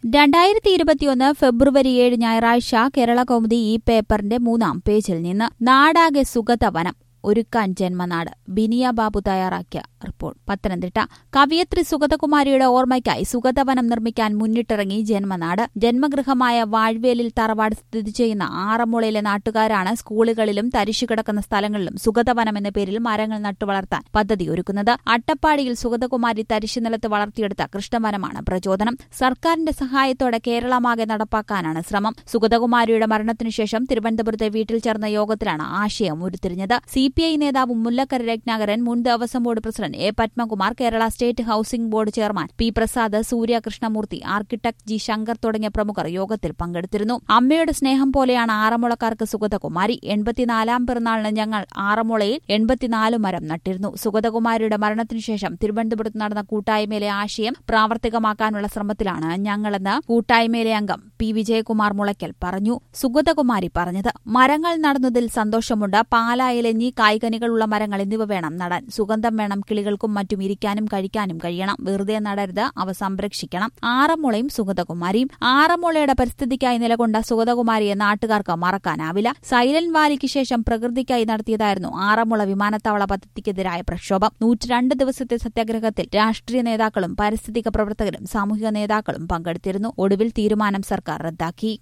രണ്ടായിരത്തി ഇരുപത്തിയൊന്ന് ഫെബ്രുവരി ഏഴ് ഞായറാഴ്ച കേരള കൗമുദി ഈ പേപ്പറിന്റെ മൂന്നാം പേജിൽ നിന്ന് നാടാകെ സുഗതവനം ഒരുക്കാൻ ജന്മനാട് ബിനിയ ബാബു തയ്യാറാക്കിയ റിപ്പോർട്ട് പത്തനംതിട്ട കവിയത്രി സുഗതകുമാരിയുടെ ഓർമ്മയ്ക്കായി സുഗതവനം നിർമ്മിക്കാൻ മുന്നിട്ടിറങ്ങി ജന്മനാട് ജന്മഗൃഹമായ വാഴ്വേലിൽ തറവാട് സ്ഥിതി ചെയ്യുന്ന ആറന്മുളയിലെ നാട്ടുകാരാണ് സ്കൂളുകളിലും തരിശുകിടക്കുന്ന സ്ഥലങ്ങളിലും സുഗതവനം എന്ന പേരിൽ മരങ്ങൾ നട്ടുവളർത്താൻ പദ്ധതി ഒരുക്കുന്നത് അട്ടപ്പാടിയിൽ സുഗതകുമാരി തരിശു നിലത്ത് വളർത്തിയെടുത്ത കൃഷ്ണവനമാണ് പ്രചോദനം സർക്കാരിന്റെ സഹായത്തോടെ കേരളമാകെ നടപ്പാക്കാനാണ് ശ്രമം സുഗതകുമാരിയുടെ മരണത്തിനുശേഷം തിരുവനന്തപുരത്തെ വീട്ടിൽ ചേർന്ന യോഗത്തിലാണ് ആശയം ഉരുത്തിരിഞ്ഞത് സി പി ഐ നേതാവ് മുല്ലക്കര രത്നാകരൻ മുൻ Devaswom board president A Padmakumar Kerala state housing board chairman P Prasad Surya Krishnamoorthy architect G Shankar തുടങ്ങിയ പ്രമുഖർ യോഗത്തിൽ പങ്കെടുത്തിരുന്നു അമ്മയുടെ സ്നേഹം പോലെയാണ് ആറന്മുളക്കാർക്ക് സുഗതകുമാരി എൺപത്തിനാലാം പിറന്നാളിന് ഞങ്ങൾ ആറന്മുളയിൽ എൺപത്തിനാല് മരം നട്ടിരുന്നു സുഗതകുമാരിയുടെ മരണത്തിനുശേഷം തിരുവനന്തപുരത്ത് നടന്ന കൂട്ടായ്മയിലെ ആശയം പ്രാവർത്തികമാക്കാനുള്ള ശ്രമത്തിലാണ് ഞങ്ങളെന്ന് കൂട്ടായ്മയിലെ അംഗം പി വിജയകുമാർ മുളയ്ക്കൽ പറഞ്ഞു സുഗതകുമാരി പറഞ്ഞത് മരങ്ങൾ നടന്നതിൽ സന്തോഷമുണ്ട് പാലായിലെഞ്ഞി കായ്കനികളുള്ള മരങ്ങൾ എന്നിവ വേണം നടാൻ സുഗന്ധം വേണം കിളികൾക്കും മറ്റും ഇരിക്കാനും കഴിക്കാനും കഴിയണം വെറുതെ നടരുത് അവ സംരക്ഷിക്കണം ആറന്മുളയും സുഗതകുമാരിയും ആറന്മുളയുടെ പരിസ്ഥിതിക്കായി നിലകൊണ്ട സുഗതകുമാരിയെ നാട്ടുകാർക്ക് മറക്കാനാവില്ല സൈലന്റ് വാലിക്ക് ശേഷം പ്രകൃതിക്കായി നടത്തിയതായിരുന്നു ആറന്മുള വിമാനത്താവള പദ്ധതിക്കെതിരായ പ്രക്ഷോഭം നൂറ്റിരണ്ട് ദിവസത്തെ സത്യാഗ്രഹത്തിൽ രാഷ്ട്രീയ നേതാക്കളും പാരിസ്ഥിതിക പ്രവർത്തകരും സാമൂഹിക നേതാക്കളും പങ്കെടുത്തിരുന്നു ഒടുവിൽ തീരുമാനം സർക്കാർ റദ്ദാക്കി